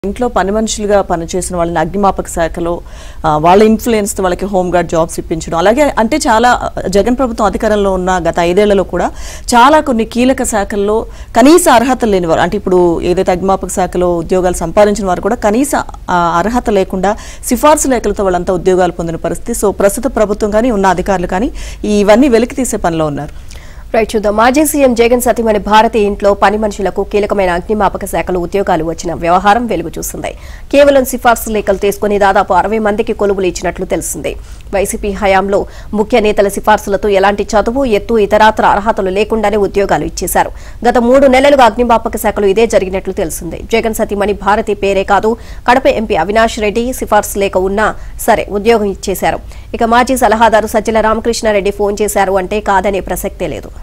ఇంట్లో పని మనుషులుగా పనిచేసిన వాళ్ళని అగ్నిమాపక శాఖలో ఆ, వాళ్ళ ఇన్ఫ్లుయెన్స్ వాళ్ళకి హోమ్ గార్డ్ జాబ్స్ ఇప్పించడం అలాగే అంటే చాలా ఆ, జగన్ ప్రభుత్వం అధికారంలో ఉన్న గత ఐదేళ్లలో కూడా చాలా కొన్ని కీలక శాఖల్లో కనీస అర్హత లేని వారు అంటే ఇప్పుడు ఏదైతే అగ్నిమాపక శాఖలో ఉద్యోగాలు సంపాదించిన వారు కూడా కనీస ఆ, అర్హత లేకుండా సిఫార్సు లేఖలతో వాళ్ళంతా ఉద్యోగాలు పొందిన పరిస్థితి సో ప్రస్తుత ప్రభుత్వం కానీ ఉన్న అధికారులు కానీ ఇవన్నీ వెలికి తీసే పనిలో ఉన్నారు రైట్ చూద్దాం మాజీ సీఎం జగన్ సతీమణి భారతి ఇంట్లో పని మనుషులకు కీలకమైన అగ్నిమాపక శాఖలో ఉద్యోగాలు వచ్చిన వ్యవహారం వెలుగు చూస్తుంది కేవలం సిఫార్సు లేఖలు తీసుకుని దాదాపు అరవై మందికి కొలువులు ఇచ్చినట్లు తెలిసింది వైసీపీ హయాంలో ముఖ్య నేతల సిఫార్సులతో ఎలాంటి చదువు ఎత్తు ఇతరాత్ర అర్హతలు లేకుండానే ఉద్యోగాలు ఇచ్చేశారు గత మూడు నెలలుగా అగ్నిమాపక శాఖలో ఇదే జరిగినట్లు తెలిసింది జగన్ సతీమణి భారతి పేరే కాదు కడప ఎంపీ అవినాష్ రెడ్డి సిఫార్సు లేఖ ఉన్నా సరే ఉద్యోగం ఇచ్చేశారు ఇక మాజీ సలహాదారు సజ్జల రామకృష్ణారెడ్డి ఫోన్ చేశారు అంటే కాదనే ప్రసక్తే లేదు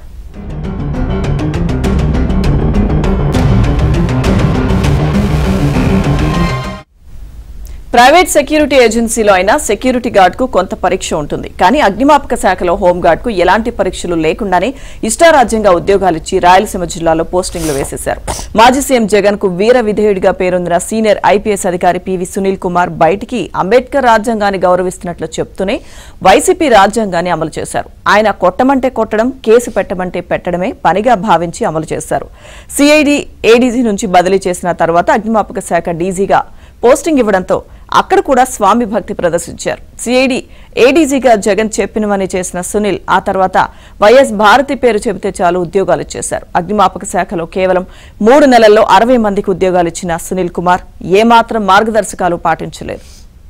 ప్రైవేట్ సెక్యూరిటీ ఏజెన్సీలో అయినా సెక్యూరిటీ గార్డ్ కు కొంత పరీక్ష ఉంటుంది కానీ అగ్నిమాపక శాఖలో హోం గార్డ్ కు ఎలాంటి పరీక్షలు లేకుండానే ఇష్టారాజ్యంగా ఉద్యోగాలిచ్చి రాయలసీమ జిల్లాలో పోస్టింగ్లు వేసేశారు మాజీ సీఎం జగన్ కు వీర విధేయుడిగా పేరొందిన సీనియర్ ఐపీఎస్ అధికారి పివి సునీల్ కుమార్ బయటికి అంబేద్కర్ రాజ్యాంగాన్ని గౌరవిస్తున్నట్లు చెప్తూనే వైసీపీ రాజ్యాంగాన్ని అమలు చేశారు ఆయన కొట్టమంటే కొట్టడం కేసు పెట్టమంటే పెట్టడమే పనిగా భావించి అమలు చేశారు సిఐడి ఏడీజీ నుంచి బదిలీ చేసిన తర్వాత అగ్నిమాపక శాఖ డీజీగా పోస్టింగ్ ఇవ్వడంతో అక్కడ కూడా స్వామి భక్తి ప్రదర్శించారు సిఐడి ఏడీజీగా జగన్ చెప్పినవని చేసిన సునీల్ ఆ తర్వాత వైఎస్ భారతి పేరు చెబితే చాలు ఉద్యోగాలు ఇచ్చేశారు అగ్నిమాపక శాఖలో కేవలం మూడు నెలల్లో అరవై మందికి ఉద్యోగాలు ఇచ్చిన సునీల్ కుమార్ ఏమాత్రం మార్గదర్శకాలు పాటించలేదు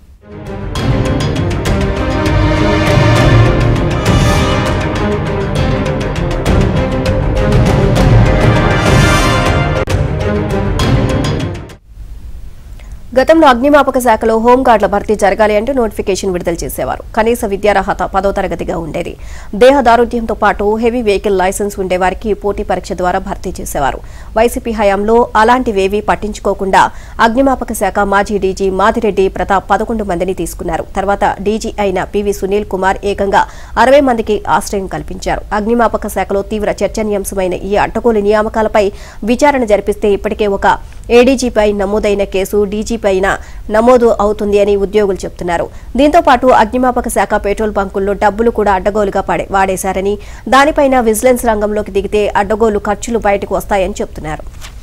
గతంలో అగ్నిమాపక శాఖలో హోంగార్డుల భర్తీ జరగాలి అంటే నోటిఫికేషన్ విడుదల చేసేవారు కనీస విద్యార్హత పదో తరగతిగా ఉండేది దేహ దారుఢ్యంతో పాటు హెవీ వెహికల్ లైసెన్స్ ఉండేవారికి పోటీ పరీక్ష ద్వారా భర్తీ చేసేవారు వైసీపీ హయాంలో అలాంటివేవీ పట్టించుకోకుండా అగ్నిమాపక శాఖ మాజీ డీజీ మాదిరెడ్డి ప్రతాప్ పదకొండు మందిని తీసుకున్నారు తర్వాత డీజీ అయిన పివి సునీల్ కుమార్ ఏకంగా అరవై మందికి ఆశ్రయం కల్పించారు అగ్నిమాపక శాఖలో తీవ్ర చర్చనీయాంశమైన ఈ అడ్డగోలు నియామకాలపై విచారణ జరిపిస్తే ఇప్పటికే ఒక ఏడీజీపై నమోదైన కేసు డీజీపైన నమోదు అవుతుంది అని ఉద్యోగులు చెబుతున్నారు దీంతో పాటు అగ్నిమాపక శాఖ పెట్రోల్ బంకుల్లో డబ్బులు కూడా అడ్డగోలుగా పడే వాడేశారని దానిపైన విజిలెన్స్ రంగంలోకి దిగితే అడ్డగోలు ఖర్చులు బయటకు వస్తాయని చెబుతున్నారు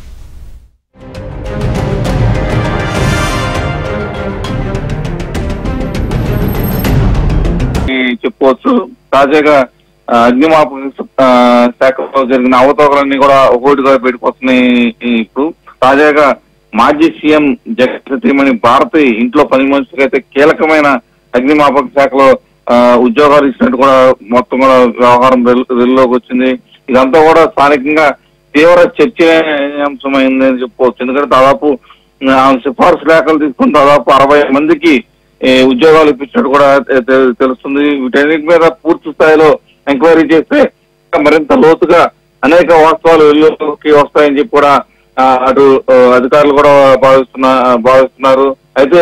ఈ చెప్పుకోవచ్చు తాజాగా ఆ, అగ్నిమాపక ఆ, శాఖలో జరిగిన అవతవకలన్నీ కూడా ఒకటిగా పెట్టుకొస్తున్నాయి ఇప్పుడు తాజాగా మాజీ సీఎం జగన్ సతీమణి భారతి ఇంట్లో పని మనుషులకి అయితే కీలకమైన అగ్నిమాపక శాఖలో ఆ, ఉద్యోగాలు ఇచ్చినట్టు కూడా మొత్తం కూడా వ్యవహారం వెల్- వెలుగులోకి వచ్చింది ఇదంతా కూడా స్థానికంగా తీవ్ర చర్చనీయాంశమైంది అని చెప్పుకోవచ్చు ఎందుకంటే దాదాపు ఆ, సిఫార్సు లేఖలు తీసుకుని దాదాపు అరవై మందికి ఈ ఉద్యోగాలు ఇప్పించినట్టు కూడా తె- తె- తెలుస్తుంది వీటన్నిటి మీద పూర్తి స్థాయిలో ఎంక్వైరీ చేస్తే మరింత లోతుగా అనేక వాస్తవాలు వెలుగులోకి వస్తాయని చెప్పి కూడా ఆ, అటు ఆ, అధికారులు కూడా భావిస్తున్నా భావిస్తున్నారు అయితే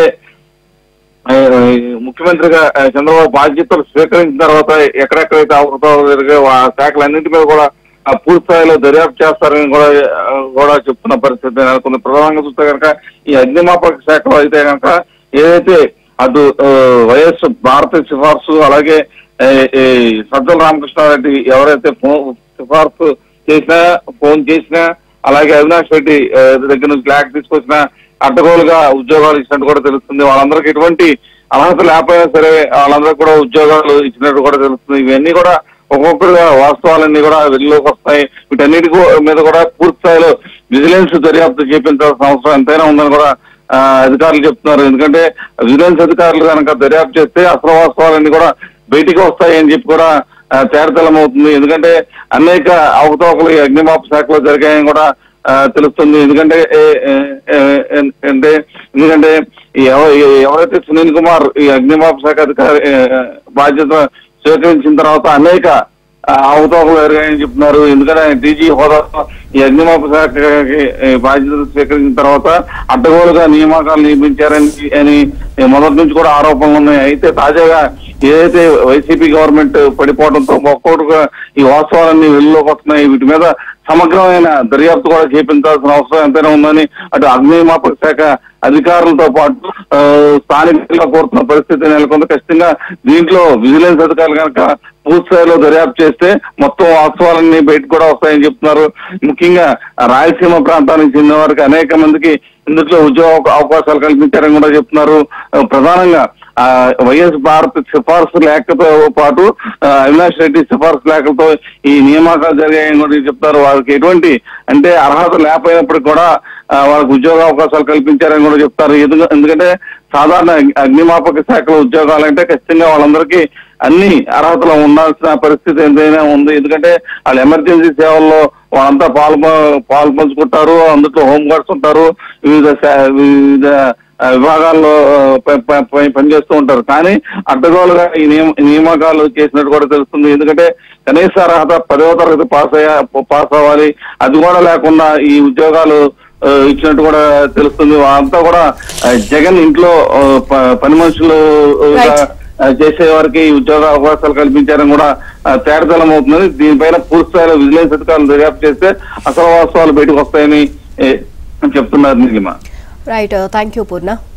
ఆ, ముఖ్యమంత్రిగా ఆ, చంద్రబాబు బాధ్యతలు స్వీకరించిన తర్వాత ఎక్కడెక్కడైతే అవకతవకలు జరిగాయో ఆ శాఖలన్నింటి మీద కూడా ఆ, పూర్తి స్థాయిలో దర్యాప్తు చేస్తారని కూడా ఆ, కూడా చెప్తున్న పరిస్థితి నెలకొంది ప్రధానంగా చూస్తే కనుక ఈ అగ్నిమాపక శాఖలో అయితే కనుక ఏదైతే అటు ఆ, వైఎస్ భారత సిఫార్సు అలాగే ఏ, ఏ, సజ్జల రామకృష్ణారెడ్డి ఎవరైతే ఫోన్ సిఫార్సు చేసినా ఫోన్ చేసినా అలాగే అవినాష్ రెడ్డి ఆ, దగ్గర నుంచి బ్లాక్ తీసుకొచ్చిన అడ్డగోలుగా ఉద్యోగాలు ఇచ్చినట్టు కూడా తెలుస్తుంది వాళ్ళందరికీ ఎటువంటి అర్హత లేకపోయినా సరే వాళ్ళందరికీ కూడా ఉద్యోగాలు ఇచ్చినట్టు కూడా తెలుస్తుంది ఇవన్నీ కూడా ఒక్కొక్కరుగా వాస్తవాలన్నీ కూడా వెలుగులోకి వస్తాయి వీటన్నిటి కూ- మీద కూడా పూర్తి స్థాయిలో విజిలెన్స్ దర్యాప్తు చేపించాల్సిన అవసరం ఎంతైనా ఉందని కూడా ఆ, అధికారులు చెప్తున్నారు ఎందుకంటే విజిలెన్స్ అధికారులు కనుక దర్యాప్తు చేస్తే అసలు వాస్తవాలన్నీ కూడా బయటికి వస్తాయి అని చెప్పి కూడా ఆ, తేటతెల్లం అవుతుంది ఎందుకంటే అనేక అవకతవకలు ఈ అగ్నిమాపక శాఖలో జరిగాయని కూడా ఆ, తెలుస్తుంది ఎందుకంటే ఏ- ఏ- ఏ- ఏ- అంటే ఎందుకంటే ఈ ఎవ- ఈ ఎవరైతే సునీల్ కుమార్ ఈ అగ్నిమాపక శాఖ అధికారి ఏ, బాధ్యత స్వీకరించిన తర్వాత అనేక ఆ, అవతవకలు జరిగాయని చెప్తున్నారు ఎందుకంటే ఆయన డీజీ హోదా ఈ అగ్నిమాపక శాఖకి ఏ, బాధ్యతలు స్వీకరించిన తర్వాత అడ్డగోలుగా నియామకాలు నియమించారని అని మొదటి నుంచి కూడా ఆరోపణలు ఉన్నాయి అయితే తాజాగా ఏదైతే వైసీపీ గవర్నమెంట్ పడిపోవడంతో ఒక్కొక్కటిగా ఈ వాస్తవాలన్నీ వెలుగులోకి వస్తున్నాయి వీటి మీద సమగ్రమైన దర్యాప్తు కూడా చేపించాల్సిన అవసరం ఎంతైనా ఉందని అటు అగ్నిమాపక శాఖ అధికారులతో పాటు ఆ, స్థానికంగా కోరుతున్న పరిస్థితి నెలకొంది ఖచ్చితంగా దీంట్లో విజిలెన్స్ అధికారులు కనుక పూర్తి స్థాయిలో దర్యాప్తు చేస్తే మొత్తం వాస్తవాలన్నీ బయటకు కూడా వస్తాయని చెప్తున్నారు ముఖ్యంగా రాయలసీమ ప్రాంతానికి చెందిన వారికి అనేక మందికి ఇందులో ఉద్యోగ అవకా- అవకాశాలు కల్పించారని కూడా చెప్తున్నారు ఆ, ప్రధానంగా ఆ, వైఎస్ భారత్ సిఫార్సు లేఖతో పాటు ఆ, అవినాష్ రెడ్డి సిఫార్సు లేఖలతో ఈ నియామకాలు జరిగాయని కూడా చెప్తారు వారికి ఎటువంటి అంటే అర్హత లేకపోయినప్పటికీ కూడా ఆ, వాళ్ళకి ఉద్యోగ అవకాశాలు కల్పించారని కూడా చెప్తారు ఎందుకు- ఎందుకంటే సాధారణ అగ్ని- అగ్నిమాపక శాఖలో ఉద్యోగాలంటే ఖచ్చితంగా వాళ్ళందరికీ అన్ని అర్హతలు ఉండాల్సిన పరిస్థితి ఎంతైనా ఉంది ఎందుకంటే వాళ్ళు ఎమర్జెన్సీ సేవల్లో వాళ్ళంతా పాలు పాలు పంచుకుంటారు అందులో హోమ్ గార్డ్స్ ఉంటారు వివిధ శా- వివిధ ఆ, విభాగాల్లో ఆ, ప- ప- ప- పనిచేస్తూ ఉంటారు కానీ అడ్డగోలుగా ఈ నియమ- ఈ నియామకాలు చేసినట్టు కూడా తెలుస్తుంది ఎందుకంటే కనీస అర్హత పదవ తరగతి పాస్ అయ్యా పాస్ అవ్వాలి అది కూడా లేకుండా ఈ ఉద్యోగాలు ఆ, ఇచ్చినట్టు కూడా తెలుస్తుంది అంతా కూడా ఆ, జగన్ ఇంట్లో ఆ, ప- పని మనుషులు Right. ఆ, చేసే వారికి ఈ ఉద్యోగ అవకాశాలు కల్పించారని కూడా ఆ, తేటతెల్లం అవుతుంది దీనిపైన పూర్తి స్థాయిలో విజిలెన్స్ అధికారులు దర్యాప్తు చేస్తే అసలు వాస్తవాలు బయటకు వస్తాయని ఏ, చెప్తున్నారు Neelima right thank you Purna